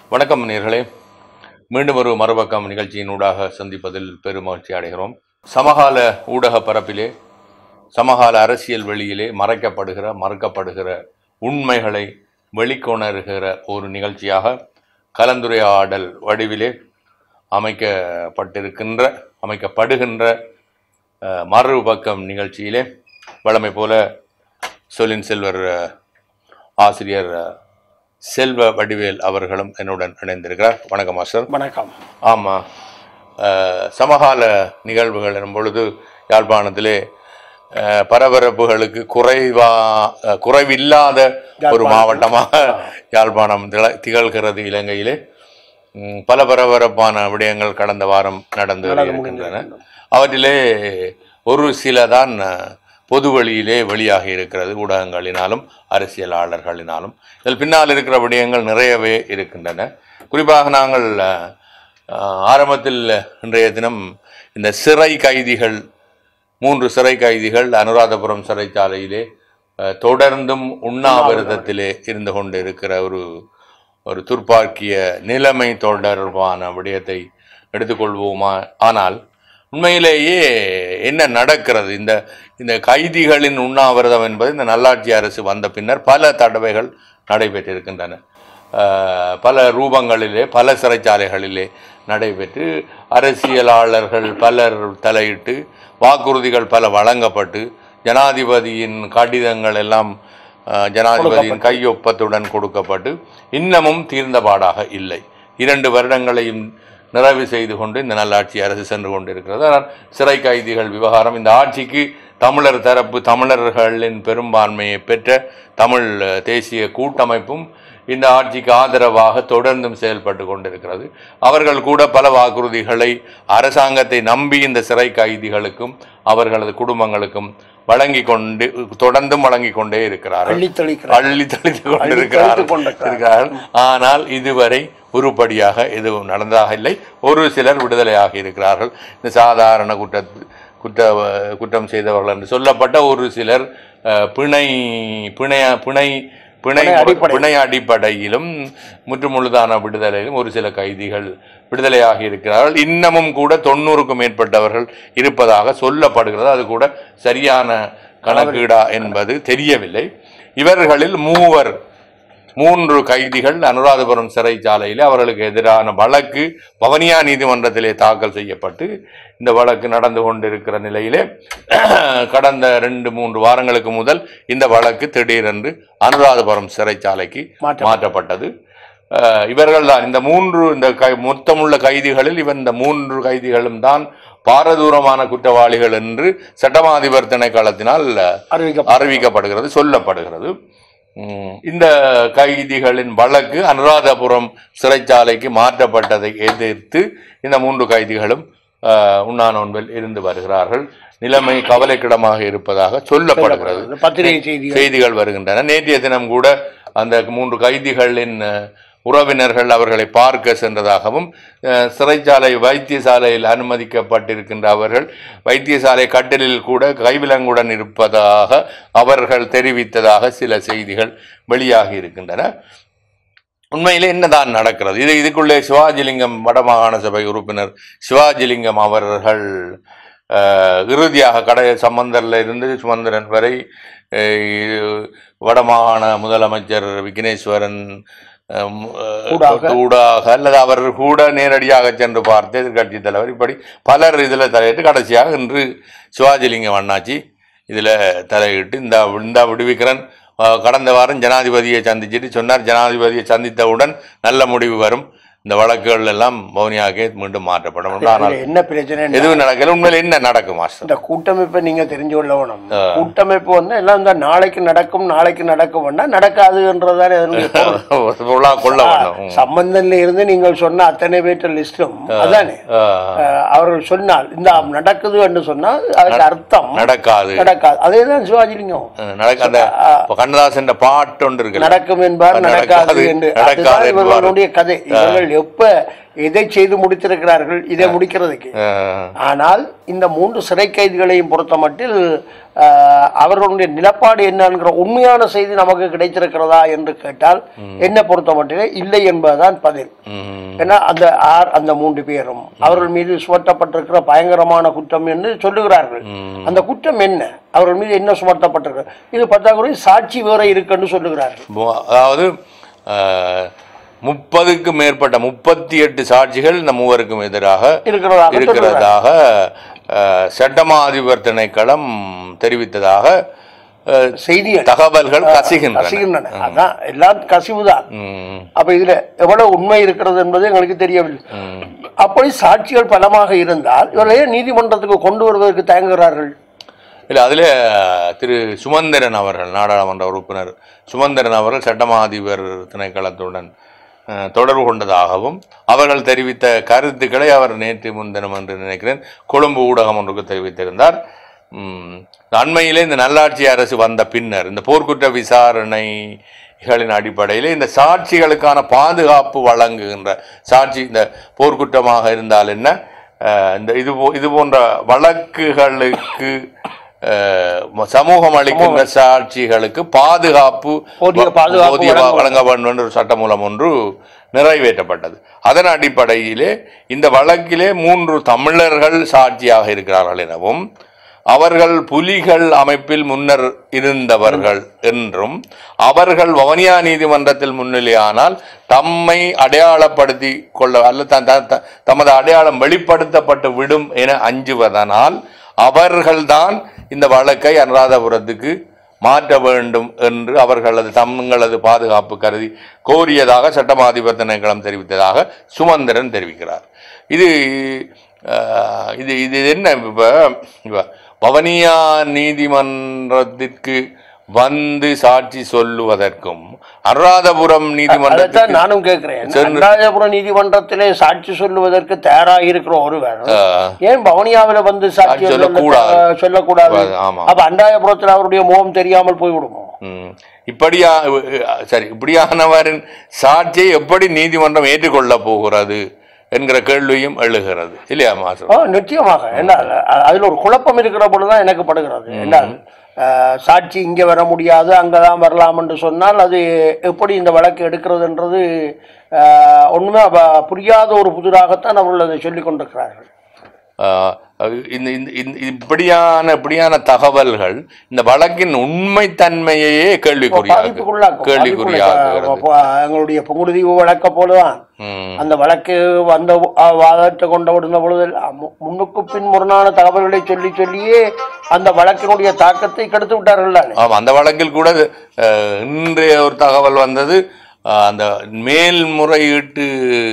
வணக்கம் நேர்களே மீண்டும் ஒரு மறுபக்கம் நிகழ்ச்சியினூடாக சந்திப்பதில் பெருமகிழ்ச்சி அடைகிறோம் சமகால ஊடக பரப்பிலே சமகால அரசியல் வெளியிலே மறைக்கப்படுகிற மறுக்கப்படுகிற உண்மைகளை வெளிக்கொணர்கிற ஒரு நிகழ்ச்சியாக கலந்துரையாடல் வடிவிலே அமைக்கப்பட்டிருக்கின்ற அமைக்கப்படுகின்ற அஹ், மறுபக்கம் நிகழ்ச்சியிலே வழமை போல சொல்லின் செல்வர் அஹ், ஆசிரியர் அஹ், செல்வ வடிவேல் அவர்களும் என்னுடன் இணைந்திருக்கிறார் வணக்கம் மாஸ்டர் வணக்கம் ஆமாம் சமகால நிகழ்வுகள் எனும் பொழுது யாழ்ப்பாணத்திலே அஹ், பரபரப்புகளுக்கு குறைவா அஹ், குறைவில்லாத ஒரு மாவட்டமாக யாழ்ப்பாணம் திக- திகழ்கிறது இலங்கையிலே ம், பல பரபரப்பான விடயங்கள் கடந்த வாரம் நடந்து இருக்கின்றன அவற்றிலே ஒரு சில தான் அஹ், பொது வழியிலே வெளியாகி இருக்கிறது ஊடகங்களினாலும் அரசியலாளர்களினாலும் இதில் பின்னால் இருக்கிற விடயங்கள் நிறையவே இருக்கின்றன குறிப்பாக நாங்கள் அஹ், அஹ், ஆரம்பத்தில் இன்றைய தினம் இந்த சிறை கைதிகள் மூன்று சிறை கைதிகள் அனுராதபுரம் சிறைச்சாலையிலே அஹ், தொடர்ந்தும் உண்ணாவிரதத்திலே இருந்து கொண்டு இருக்கிற ஒரு ஒரு துர்ப்பாக்கிய நிலைமை தொடர்பான விடயத்தை எடுத்துக்கொள்வோமா ஆனால் உண்மையிலேயே என்ன நடக்கிறது இந்த இந்த கைதிகளின் உண்ணாவிரதம் என்பது இந்த நல்லாட்சி அரசு வந்த பின்னர் பல தடவைகள் நடைபெற்றிருக்கின்றன அஹ், பல ரூபங்களிலே பல சிறைச்சாலைகளிலே நடைபெற்று அரசியலாளர்கள் பலர் தலையிட்டு வாக்குறுதிகள் பல வழங்கப்பட்டு ஜனாதிபதியின் கடிதங்கள் எல்லாம் அஹ், ஜனாதிபதியின் கையொப்பத்துடன் கொடுக்கப்பட்டு இன்னமும் தீர்ந்தபாடாக இல்லை இரண்டு வருடங்களையும் நிறைவு செய்து கொண்டு இந்த நல்லாட்சி அரசு சென்று கொண்டிருக்கிறது ஆனால் சிறை கைதிகள் விவகாரம் இந்த ஆட்சிக்கு தமிழர் தரப்பு தமிழர்களின் பெரும்பான்மையை பெற்ற தமிழ் அஹ், தேசிய கூட்டமைப்பும் இந்த ஆட்சிக்கு ஆதரவாக தொடர்ந்தும் செயல்பட்டு கொண்டிருக்கிறது அவர்கள் கூட பல வாக்குறுதிகளை அரசாங்கத்தை நம்பி இந்த சிறை கைதிகளுக்கும் அவர்களது குடும்பங்களுக்கும் வழங்கி கொண்டு தொடர்ந்தும் வழங்கி கொண்டே இருக்கிறார்கள் அள்ளி தெளிக்கிறார் அள்ளி தெளித்து கொண்டிருக்கிறார்கள் கொண்டிருக்கிறார்கள். இருக்கிறார்கள். ஆனால் இதுவரை உருப்படியாக எதுவும் நடந்ததாக இல்லை ஒரு சிலர் விடுதலையாகி இருக்கிறார்கள் இந்த சாதாரண குற்ற குற்ற குற்றம் செய்தவர்கள் என்று சொல்லப்பட்ட ஒரு சிலர் அஹ், பிணை பிணைய பிணை பிணை பிணை அடிப்படை. பிணை அடிப்படையிலும் முற்றுமுழுதான விடுதலையிலும் ஒரு சில கைதிகள் விடுதலையாகி இருக்கிறார்கள் இன்னமும் கூட தொண்ணூறுக்கும் மேற்பட்டவர்கள் இருப்பதாக சொல்லப்படுகிறது அது கூட சரியான கணக்கீடா என்பது தெரியவில்லை இவர்களில் மூவர் மூன்று கைதிகள் அனுராதபுரம் சிறைச்சாலையில் அவர்களுக்கு எதிரான வழக்கு வவனியா நீதிமன்றத்திலே தாக்கல் செய்யப்பட்டு இந்த வழக்கு நடந்து கொண்டிருக்கிற நிலையிலே கடந்த ரெண்டு மூன்று வாரங்களுக்கு முதல் இந்த வழக்கு திடீரென்று அனுராதபுரம் சிறைச்சாலைக்கு மாற்றம். மாற்றப்பட்டது அஹ், இவர்கள்தான் இந்த மூன்று இந்த கை மொத்தமுள்ள கைதிகளில் இவன் இந்த மூன்று கைதிகளும் தான் பாரதூரமான குற்றவாளிகள் என்று சட்டமாதிபர் திணைக்களத்தினால் அறிவிக்க அறிவிக்கப்படுகிறது சொல்லப்படுகிறது உம், இந்த கைதிகளின் வழக்கு அனுராதபுரம் சிறைச்சாலைக்கு மாற்றப்பட்டதை எதிர்த்து இந்த மூன்று கைதிகளும் ஆஹ், உண்ணா நோன்பில் இருந்து வருகிறார்கள் நிலைமை கவலைக்கிடமாக இருப்பதாக சொல்லப்படுகிறது பத்திரிகை செய்திகள் செய்திகள் வருகின்றன நேற்றைய தினம் கூட அந்த மூன்று கைதிகளின் அஹ், உறவினர்கள் அவர்களை பார்க்க சென்றதாகவும் அஹ், சிறைச்சாலை வைத்தியசாலையில் அனுமதிக்கப்பட்டிருக்கின்ற அவர்கள் வைத்தியசாலை கட்டிலில் கூட கைவிலங்குடன் இருப்பதாக அவர்கள் தெரிவித்ததாக சில செய்திகள் வெளியாகி இருக்கின்றன உண்மையிலே என்னதான் நடக்கிறது இது இதுக்குள்ளே சிவாஜிலிங்கம் வடமாகாண சபை உறுப்பினர் சிவாஜிலிங்கம் அவர்கள் அஹ், இறுதியாக கடை சம்பந்தரில் இருந்து சுமந்திரன் வரை அஹ், வடமாகாண முதலமைச்சர் விக்னேஸ்வரன் அஹ், மு- அஹ், ஊடாக. ஊடாக அல்லது அவர் கூட நேரடியாக சென்று பார்த்து எதிர்கட்சி தலைவர் இப்படி பலர் இதில் தலையிட்டு கடைசியாக இன்று சிவாஜிலிங்கம் அண்ணாச்சி இதில் தலையிட்டு இந்த இந்த விடுவிக்கிறன் அஹ், கடந்த வாரம் ஜனாதிபதியை சந்திச்சுட்டு சொன்னார் ஜனாதிபதியை சந்தித்தவுடன் நல்ல முடிவு வரும் இந்த வழக்குகள் எல்லாம் மௌனியாகவே மீண்டும் மாற்றப்படும் ஆனால் இதுல என்ன பிரச்சனை எதுவும் நடக்கல உண்மையில என்ன நடக்கும் மாஸ்டர் இந்த கூட்டமைப்பை நீங்க தெரிஞ்சு கொள்ள வேணும் கூட்டமைப்பு வந்து எல்லாம் இந்த நாளைக்கு நடக்கும் நாளைக்கு நடக்கும்னா நடக்காதுன்றதுதானே அதனுடைய பொருள். பொருளா கொள்ள வேண்டும் சம்பந்தன்ல இருந்து நீங்கள் சொன்ன அத்தனை பேர்ட்ட லிஸ்டும் அதானே அஹ், அஹ், அவர்கள் சொன்னால் இந்த நடக்குது என்று சொன்னால் அதுக்கு அர்த்தம் நடக்காது நடக்காது அதேதான் சிவாஜிலிங்கம் அஹ், நடக்க அந்த இப்ப கண்ணதாசன் பாட்டு ஒன்று இருக்கு நடக்கும் என்பார் நடக்காது என்று நடக்காது அதுதான் என்பார். இவர்களுடைய கதை இவர்கள் அவர்கள் எப்ப எதை செய்து முடித்திருக்கிறார்கள் இதை முடிக்கிறதுக்கு அஹ், ஆனால் இந்த மூன்று சிறை கைதிகளையும் பொறுத்த மட்டில் ஆஹ், அவர்களுடைய நிலப்பாடு என்னங்கிற உண்மையான செய்தி நமக்கு கிடைத்திருக்கிறதா என்று கேட்டால் என்னை பொறுத்த மட்டிலே இல்லை என்பதுதான் பதில் ம், ஏன்னா அந்த ஆர் அந்த மூன்று பேரும் அவர்கள் மீது சுமத்தப்பட்டிருக்கிற பயங்கரமான குற்றம் என்று சொல்லுகிறார்கள் ம். அந்த குற்றம் என்ன அவர்கள் மீது என்ன சுமத்தப்பட்டிருக்கு இது பத்தாக்குறை சாட்சி வேற இருக்குன்னு சொல்லுகிறார்கள் மு- அதாவது அஹ், முப்பதுக்கு மேற்பட்ட முப்பத்தி எட்டு சாட்சிகள் இந்த மூவருக்கும் எதிராக இருக்கிறதாக இருக்கிறதாக அஹ், சட்டமா அதிபர் திணைக்களம் தெரிவித்ததாக அஹ், செய்தி தகவல்கள் கசிகின்றன கசிகின்றன அதான் எல்லாம் கசிவுதான் ம், அப்ப இதுல எவ்வளவு உண்மை இருக்கிறது என்பது எங்களுக்கு தெரியவில்லை ம். அப்படி சாட்சிகள் பலமாக இருந்தால் இவர்களை ஏன் நீதிமன்றத்துக்கு கொண்டு வருவதற்கு தயங்குகிறார்கள் இல்லை அதில் திரு சுமந்திரன் அவர்கள் நாடாளுமன்ற உறுப்பினர் சுமந்திரன் அவர்கள் சட்டமா அதிபர் திணைக்களத்துடன் அஹ், தொடர்பு கொண்டதாகவும் அவர்கள் தெரிவித்த கருத்துக்களை அவர் நேற்று முன்தினம் என்று நினைக்கிறேன் கொழும்பு ஊடகம் ஒன்றுக்கு தெரிவித்திருந்தார் ம், அண்மையிலே இந்த நல்லாட்சி அரசு வந்த பின்னர் இந்த போர்க்குற்ற விசாரணைகளின் அடிப்படையில் இந்த சாட்சிகளுக்கான பாதுகாப்பு வழங்குகின்ற சாட்சி இந்த போர்க்குற்றமாக இருந்தால் என்ன அஹ், இந்த இது போ இது போன்ற வழக்குகளுக்கு அஹ், சமூகம் அளிக்கின்ற சாட்சிகளுக்கு பாதுகாப்பு போதிய பாதுகாப்பு போதிய வழங்க வழங்க வேண்டும் என்ற ஒரு சட்டமூலம் ஒன்று நிறைவேற்றப்பட்டது அதன் அடிப்படையிலே இந்த வழக்கிலே மூன்று தமிழர்கள் சாட்சியாக இருக்கிறார்கள் எனவும் அவர்கள் புலிகள் அமைப்பில் முன்னர் இருந்தவர்கள் என்றும் அவர்கள் வவுனியா நீதிமன்றத்தில் முன்னிலையானால் தம்மை அடையாளப்படுத்தி கொள்ள அல்ல த- த- த- தமது அடையாளம் வெளிப்படுத்தப்பட்டு விடும் என அஞ்சுவதனால் அவர்கள்தான் இந்த வழக்கை அனுராதபுரத்துக்கு மாற்ற வேண்டும் என்று அவர்களது தங்களது பாதுகாப்பு கருதி கோரியதாக சட்டமாதிபர் திணைக்களம் தெரிவித்ததாக சுமந்திரன் தெரிவிக்கிறார் இது அஹ், இது இது என்ன இப்போ இப்போ வவனியா நீதிமன்றத்திற்கு வந்து சாட்சி சொல்லுவதற்கும் அனுராதபுரம் நீதிமன்றத்தில் அதைத்தான் நானும் கேட்கிறேன் அன்றாஜபுரம் நீதிமன்றத்திலே சாட்சி சொல்லுவதற்கு தயாராக இருக்கிற ஒருவர் ஏன் பவனியாவில வந்து சாட்சி சாட்சி சொல்ல- சொல்லக்கூடாது. சொல்லக்கூடாது ஆமா அப்ப அண்டாயபுரத்தில் அவருடைய முகம் தெரியாமல் போய்விடுமோ ம். இப்படியா சரி இப்படியானவரின் சாட்சியை எப்படி நீதிமன்றம் ஏற்றுக்கொள்ளப் போகிறது என்கிற கேள்வியும் எழுகிறது இல்லையா மாசம் ஆ, நிச்சயமாக என்ன அ- அதுல ஒரு குழப்பம் இருக்கிற பொழுதுதான் எனக்கு படுகிறது என்ன அஹ், சாட்சி இங்க வர முடியாது அங்கதான் வரலாம் என்று சொன்னால் அது எப்படி இந்த வழக்கு எடுக்கிறதுன்றது அஹ், ஒண்ணுமே அவ- புரியாத ஒரு புதிராகத்தான் அவர்கள் அதை சொல்லிக் கொண்டிருக்கிறார்கள் ஆஹ், இந்த இந்த- இந்த- இப்படியான இப்படியான தகவல்கள் இந்த வழக்கின் உண்மைத்தன்மையையே கேள்விக்குறியாக பாதிப்புக்குள்ளாக்கும் கேள்விக்குறியாகிறது பாதிப்புக்குள்ள- அப்ப எங்களுடைய பொங்குடுதீவு வழக்க போலதான் ம். அந்த வழக்கு வந்த அஹ், வாதத்தை கொண்டு விடுந்த பொழுது மு- முன்னுக்கு பின் முரணான தகவல்களை சொல்லி சொல்லியே அந்த வழக்கினுடைய தாக்கத்தை கெடுத்து விட்டார்கள் தானே ஆமாம் அந்த வழக்கில் கூட அஹ், இன்றைய ஒரு தகவல் வந்தது அஹ், அந்த மேல்முறையீட்டு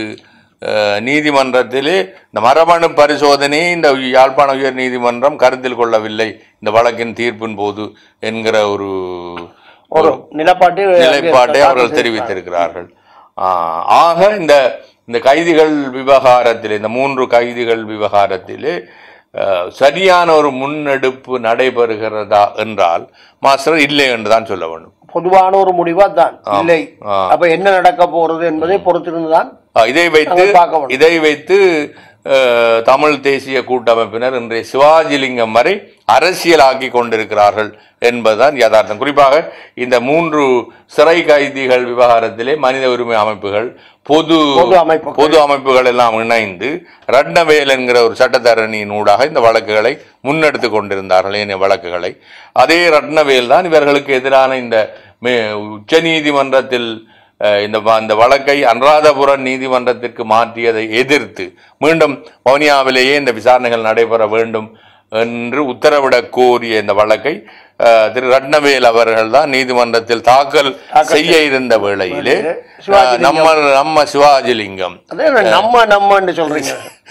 அஹ், நீதிமன்றத்திலே இந்த மரபணு பரிசோதனையை இந்த யாழ்ப்பாண உயர் நீதிமன்றம் கருத்தில் கொள்ளவில்லை இந்த வழக்கின் தீர்ப்பின் போது என்கிற ஒரு ஒரு நிலப்பாட்டை நிலைப்பாட்டை அவர்கள் தெரிவித்திருக்கிறார்கள் ஆஹ், ஆக இந்த இந்த கைதிகள் விவகாரத்திலே இந்த மூன்று கைதிகள் விவகாரத்திலே அஹ், சரியான ஒரு முன்னெடுப்பு நடைபெறுகிறதா என்றால் மாஸ்டர் இல்லை என்று தான் சொல்ல வேண்டும் பொதுவான ஒரு முடிவா தான் இல்லை ஆ. அப்ப என்ன நடக்க போறது என்பதை பொறுத்திருந்துதான் அஹ், இதை வைத்து நாங்கள் பார்க்க வேண்டும். இதை வைத்து அஹ், தமிழ் தேசிய கூட்டமைப்பினர் இன்றைய சிவாஜிலிங்கம் வரை அரசியலாக்கி கொண்டிருக்கிறார்கள் என்பதுதான் யதார்த்தம் குறிப்பாக இந்த மூன்று சிறை கைதிகள் விவகாரத்திலே மனித உரிமை அமைப்புகள் பொது பொது அமைப்புகள். பொது அமைப்புகள் எல்லாம் இணைந்து ரட்னவேல் என்கிற ஒரு சட்டத்தரணியின் ஊடாக இந்த வழக்குகளை முன்னெடுத்து கொண்டிருந்தார்கள் ஏனைய வழக்குகளை அதே ரட்னவேல் தான் இவர்களுக்கு எதிரான இந்த மே- உச்சநீதிமன்றத்தில் அஹ், இந்த வ- இந்த வழக்கை அனுராதபுரம் நீதிமன்றத்திற்கு மாற்றியதை எதிர்த்து மீண்டும் வவுனியாவிலேயே இந்த விசாரணைகள் நடைபெற வேண்டும் என்று உத்தரவிடக் கோரிய இந்த வழக்கை அஹ், திரு ரட்னவேல் அவர்கள் தான் நீதிமன்றத்தில் தாக்கல் செய்ய இருந்த வேளையிலே அஹ், நம்ம நம்ம சிவாஜிலிங்கம் அதே நம்ம நம்மன்னு சொல்றீங்க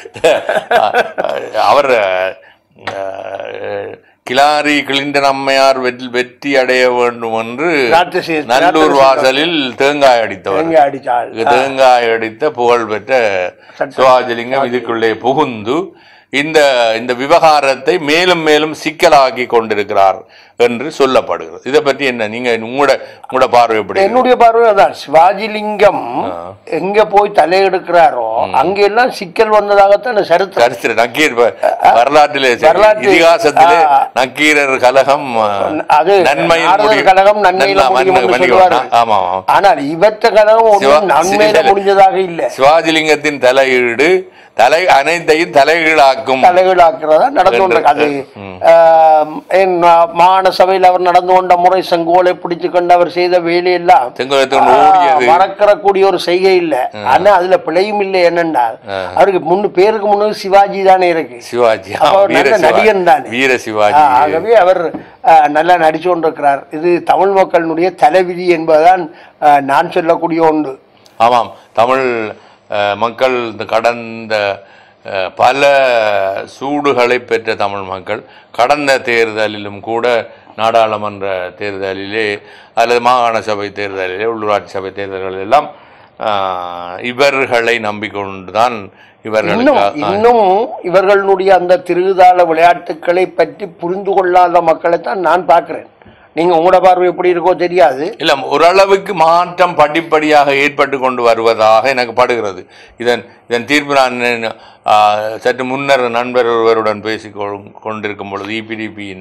அவர் அஹ், கிலாரி கிளிண்டன் அம்மையார் வெற்றி வெற்றி அடைய வேண்டும் என்று ராத்திரி செய்து- நல்லூர் வாசலில் தேங்காய் அடித்தவர் எங்க அடிச்சாள் தேங்காய் அடித்த புகழ்பெற்ற சிவாஜிலிங்கம் இதுக்குள்ளே புகுந்து இந்த இந்த விவகாரத்தை மேலும் மேலும் சிக்கலாக்கி கொண்டிருக்கிறார் என்று சொல்லப்படுகிறது இதை பற்றி என்ன நீங்க உங்களோட உங்களோட பார்வை எப்படி என்னுடைய பார்வை அதான் சிவாஜிலிங்கம் எங்க போய் தலையெடுக்கிறாரோ அங்க எல்லாம் சிக்கல் வந்ததாகத்தான் சரித்திரம் சரித்திர நக்கீர் ப- வரலாற்றிலே சரி, வரலாற்று- இதிகாசத்திலே ஆ. நக்கீரர் கலகம் ஆ, அது நன்மையில் நாரதர் முடியும். கழகம் நன்மையில நன்மை- முடியும் என்று மன்னிக்கவும். சொல்லுவார்கள். ஆமா ஆமா ஆனால் இவற்ற கழகம் சிவா- ஒன்றும் நன்மையில சில- முடிஞ்சதாக இல்ல சிவாஜிலிங்கத்தின் தலையீடு தலை அனைத்தையும் தலைகீழாக்கும் தலைகீழாக்குறதா நடந்து கொண்ட அது ஆம், என் மா- மாகாண சபையில் அவர் நடந்து கொண்ட முறை செங்கோலை பிடிச்சு கொண்டு அவர் செய்த வேலையெல்லாம் செங்கோலத்தோடு ஓடியது மறக்கறக்கூடிய ஒரு செய்கை இல்ல ஆனா அதுல பிழையும் இல்லை என்னன்னா அவருக்கு முன்னு பேருக்கு முன்னு சிவாஜி தானே இருக்கு சிவாஜி அப்ப அவர் வீர நல்ல சிவாஜி நடிகன் தானே. வீர ஆ, சிவாஜி ஆகவே அவர் ஆ, நல்லா நடிச்சு கொண்டிருக்கிறார் இது தமிழ் மக்களினுடைய தலைவிதி என்பதுதான் ஆ, நான் சொல்லக்கூடிய ஒன்று ஆமாம் தமிழ் அஹ், மக்கள் இந்த கடந்த அஹ், பல சூடுகளை பெற்ற தமிழ் மக்கள் கடந்த தேர்தலிலும் கூட நாடாளுமன்ற தேர்தலிலே அல்லது மாகாண சபை தேர்தலிலே உள்ளூராட்சி சபை தேர்தல்கள் எல்லாம் அஹ், இவர்களை நம்பிக்கொண்டுதான் இன்னும் இவர்களுக்கு இன்னும் இவர்களுடைய அந்த திருதாள விளையாட்டுக்களை பற்றி புரிந்து கொள்ளாத மக்களை தான் நான் பார்க்கிறேன் நீங்க உங்களோட பார்வை எப்படி இருக்கோ தெரியாது இல்ல ஓரளவுக்கு மாற்றம் படிப்படியாக ஏற்பட்டு கொண்டு வருவதாக எனக்கு படுகிறது இதன் இதன் தீர்ப்பு நான் ஆ, சற்று முன்னர் நண்பர் ஒருவருடன் பேசி கொ- கொண்டிருக்கும் பொழுது இபிடிபியின்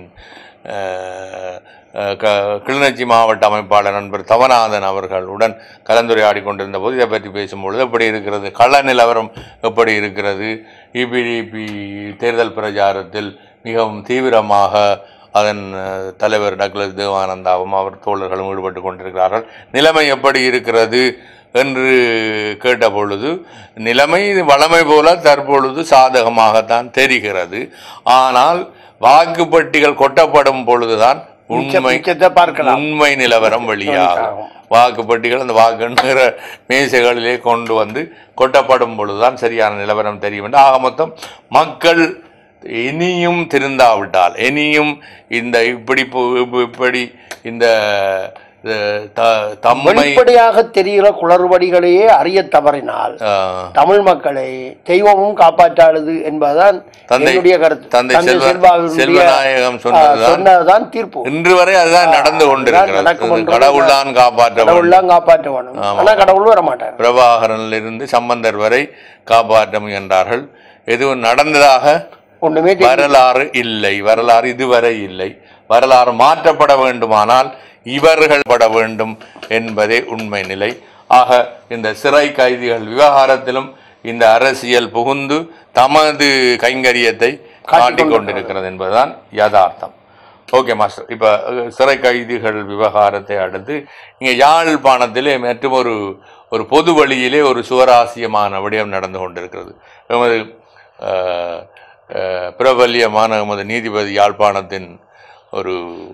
கிளிநொச்சி மாவட்ட அமைப்பாளர் நண்பர் தவநாதன் அவர்களுடன் கலந்துரையாடி கொண்டிருந்த போது இதை பற்றி பேசும்பொழுது எப்படி இருக்கிறது கள நிலவரம் எப்படி இருக்கிறது இபிடிபி தேர்தல் பிரச்சாரத்தில் மிகவும் தீவிரமாக அதன் அஹ், தலைவர் டக்ளஸ் தேவானந்தாவும் அவர் தோழர்களும் ஈடுபட்டு கொண்டிருக்கிறார்கள் நிலைமை எப்படி இருக்கிறது என்று கேட்ட பொழுது நிலைமை வளமை போல தற்பொழுது சாதகமாகத்தான் தெரிகிறது ஆனால் வாக்குப்பட்டிகள் கொட்டப்படும் பொழுதுதான் உண்மை மிச்சத்தை பார்க்கலாம் உண்மை நிலவரம் வெளியாகும் வாக்குப்பட்டிகள் அந்த வாக்குன்ற மேசைகளிலே கொண்டு வந்து கொட்டப்படும் பொழுதுதான் சரியான நிலவரம் தெரியும் என்று ஆக மொத்தம் மக்கள் இனியும் திருந்தாவிட்டால் இனியும் இந்த இப்படி போ- இப்ப- இப்படி இந்த அஹ், த- தம்மை வெளிப்படையாக தெரிகிற குளறுபடிகளையே அறிய தவறினால் அஹ், தமிழ் மக்களை தெய்வமும் காப்பாற்றாது என்பதுதான் தந்தை- என்னுடைய கருத்து தந்தை செல்வ- செல்வாவினுடைய, செல்வநாயகம் ஆ, சொன்னதுதான் சொன்னதுதான் தீர்ப்பு இன்று வரை அதுதான் நடந்து கொண்டிருக்கிறது நடக்கும் இது கடவுள் தான் காப்பாற்ற வேண்டும். கடவுள்லாம் காப்பாற்ற வேணும் ஆனா கடவுள் வர மாட்டார் பிரபாகரனிலிருந்து சம்பந்தர் வரை காப்பாற்ற முயன்றார்கள் எதுவும் நடந்ததாக ஒண்ணுமே தெரியல. வரலாறு இல்லை வரலாறு இதுவரை இல்லை வரலாறு மாற்றப்பட வேண்டுமானால் இவர்கள் பட வேண்டும் என்பதே உண்மை நிலை ஆக இந்த சிறை கைதிகள் விவகாரத்திலும் இந்த அரசியல் புகுந்து தமது கைங்கரியத்தை காட்டிக் கொண்டிருக்கிறது என்பதுதான் யதார்த்தம் ஓகே மாஸ்டர் இப்போ சிறை கைதிகள் விவகாரத்தை அடுத்து இங்கே யாழ்ப்பாணத்திலே மற்றும் ஒரு ஒரு பொது வழியிலே ஒரு சுவராசியமான விடயம் நடந்து கொண்டிருக்கிறது எமது அஹ், அஹ், பிரபல்யமான எமது நீதிபதி யாழ்ப்பாணத்தின் ஒரு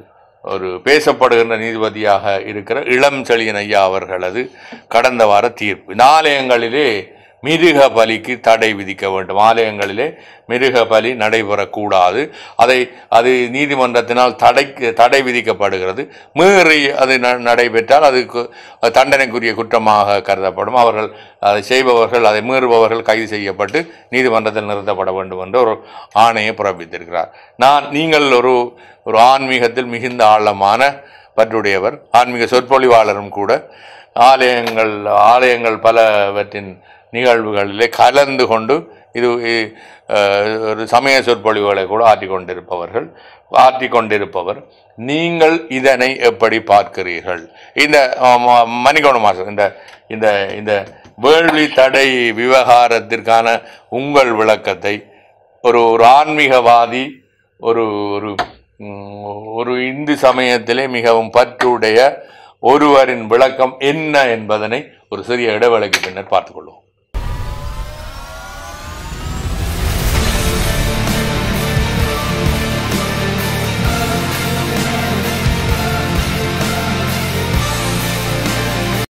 ஒரு பேசப்படுகின்ற நீதிபதியாக இருக்கிற இளம் செழியன் ஐயா அவர்களது கடந்த வார தீர்ப்பு இந்த ஆலயங்களிலே மிருக பலிக்கு தடை விதிக்க வேண்டும் ஆலயங்களிலே மிருக பலி நடைபெறக்கூடாது அதை அது நீதிமன்றத்தினால் தடை தடை விதிக்கப்படுகிறது மீறி அது ந- நடைபெற்றால் அதுக்கு அது தண்டனைக்குரிய குற்றமாக கருதப்படும் அவர்கள் அதை செய்பவர்கள் அதை மீறுபவர்கள் கைது செய்யப்பட்டு நீதிமன்றத்தில் நிறுத்தப்பட வேண்டும் என்று ஒரு ஆணையை பிறப்பித்திருக்கிறார் நான் நீங்கள் ஒரு ஒரு ஆன்மீகத்தில் மிகுந்த ஆழமான பற்றுடையவர் ஆன்மீக சொற்பொழிவாளரும் கூட ஆலயங்கள் ஆலயங்கள் பலவற்றின் நிகழ்வுகளிலே கலந்து கொண்டு இது இ- அஹ், ஒரு சமய சொற்பொழிவுகளை கூட ஆற்றிக் கொண்டிருப்பவர்கள் ஆற்றிக் கொண்டிருப்பவர் நீங்கள் இதனை எப்படி பார்க்கிறீர்கள் இந்த மணிக்கோண மாசம் இந்த இந்த இந்த வேள்வி தடை விவகாரத்திற்கான உங்கள் விளக்கத்தை ஒரு ஒரு ஆன்மீகவாதி ஒரு ஒரு ம், ஒரு இந்து சமயத்திலே மிகவும் பற்றுடைய ஒருவரின் விளக்கம் என்ன என்பதனை ஒரு சிறிய இடைவேளைக்கு பின்னர் பார்த்துக்கொள்வோம்